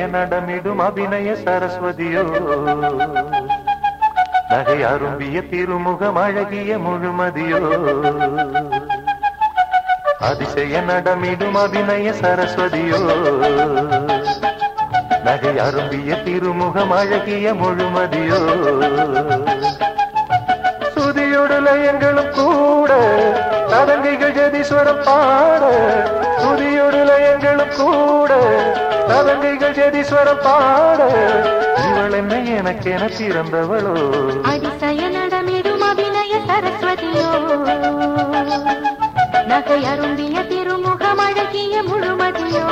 அதிசய நடமிடும் அபிநய சரஸ்வதியோ நகை அரும்பிய திருமுகம் அழகிய முழுமதியோ அதிசய நடமிடும் அபிநய சரஸ்வதியோ நகை அரும்பிய திருமுகம் அழகிய முழுமதியோ சுதியோடு லயங்களும் கூட ததங்கைகள் ஜதீஸ்வரம் பாட சுதியோடு லயங்களும் கூட ததங்கைகள் ஜதீஸ்வரம் பாட இவள் என்ன எனக்கென பிறந்தவளோ அதிசய நடமிடும் அபிநய சரஸ்வதியோ நகை அரும்பிய திருமுகம் அழகிய முழுமதியோ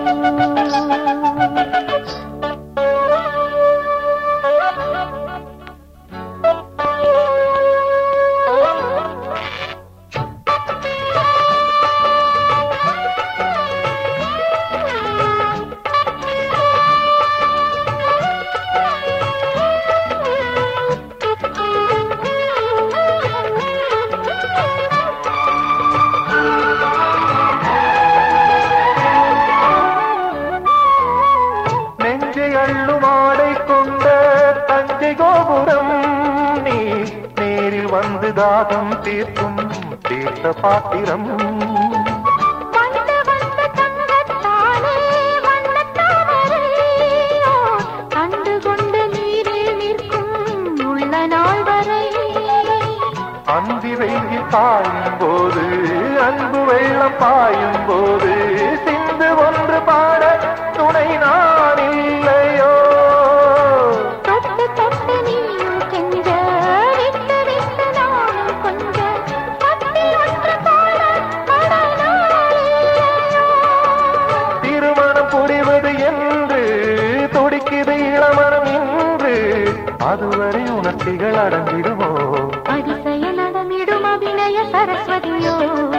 நெஞ்சை அள்ளும் ஆடை கொண்ட தஞ்சை கோபுரம் நீ நேரில் வந்து தாகம் தீர்க்கும் தீர்த்த பாத்திரம் வந்த வந்த தங்கத்தாலே வண்ணத் தாமரையோ, கண்டு கொண்டு நீரில் நிற்கும் உள்ள நாள் வரை அந்தி வெயில் பாயும் போது அன்பு வெள்ளம் பாயும் போது சிந்து ஒன்று பாட துணை நான் இல்லையோ தொட்டு தொட்டு நீயும் கெஞ்ச விட்டு விட்டு நானும் கொஞ்ச பத்தி ஒன்று போல படலாயில்லையோ. திருமணம் புரிவது என்று துடிக்குது இளமனம் இன்று அதுவரை உணர்ச்சிகள் அடங்கிடுமோ அதிசய நடமிடும் அபிநய சரஸ்வதியோ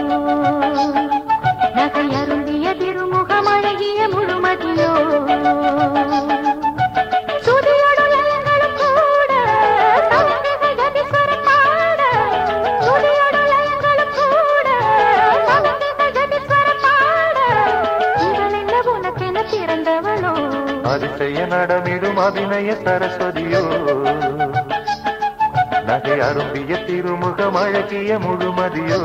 நகை அருந்திய திருமுகம் அழகிய முழுமதியோ சுதியோடு லயங்களும் கூட சங்கங்கள் ஜதிஸ்வரம் பாட சுதியோடு லயங்களும் கூட சங்கங்கள் ஜதிஸ்வரம் பாட இவள் என்ன உனக்கென பிறந்தவளோ அதிசய நடமிடும் அபிநய சரஸ்வதியோ நகை அரும்பிய திருமுகம் அழகிய முழுமதியோ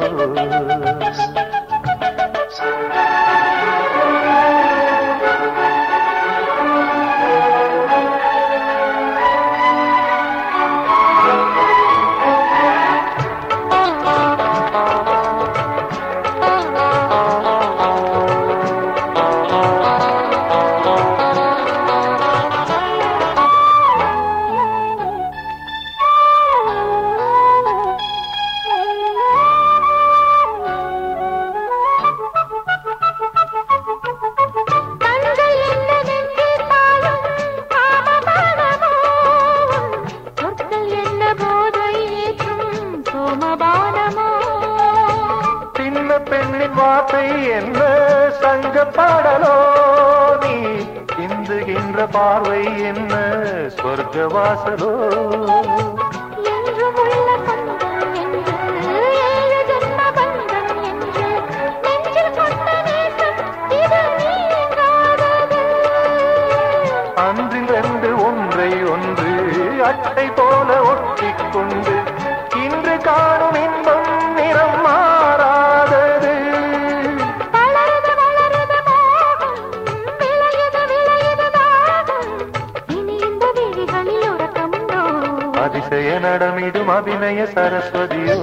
கண்கள் என்ன நெஞ்சில் பாயும் காமபானமோ சொற்கள் என்ன போதை ஏற்றும் சோமபானமோ சின்ன பெண்ணின் வார்த்தை என்ன சங்க பாடலோ நீ சிந்துகின்ற பார்வை என்ன சொர்க்க வாசலோ என்றும் உள்ள சொந்தம் என்று ஏழு ஜென்ம பந்தம் என்று நெஞ்சில் கொண்ட நேசம் இது நீங்காதது அன்றில் ரெண்டு ஒன்றை ஒன்று அட்டை போல ஒட்டிக்கொண்டு இன்று காணும் இன்பம் நிறம் மாறாதது வளருது வளருது மோகம் விளையுது விளையுது தாகம் இனி இந்த விழிகளில் உறக்கமுண்டோ அதிசய நடமிடும் அபிநய சரஸ்வதியோ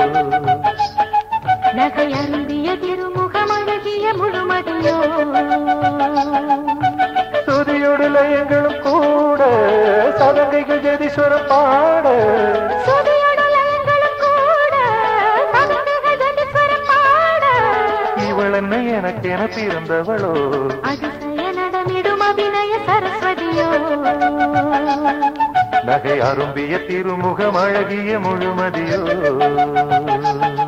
நகை அருந்திய திருமுகம் அழகிய முழுமதியோ சுதியோடு லயங்களும் கூட சதங்கைகள் ஜெதீஸ்வரம் பாட சுதியோடு லயங்களும் கூட சதங்குகள் ஜதிஸ்வரம் பாட இவள் என்ன எனக்கென பிறந்தவளோ அதிசய நடமிடும் அபிநய சரஸ்வதியோ நகை அரும்பிய திருமுகம் அழகிய முழுமதியோ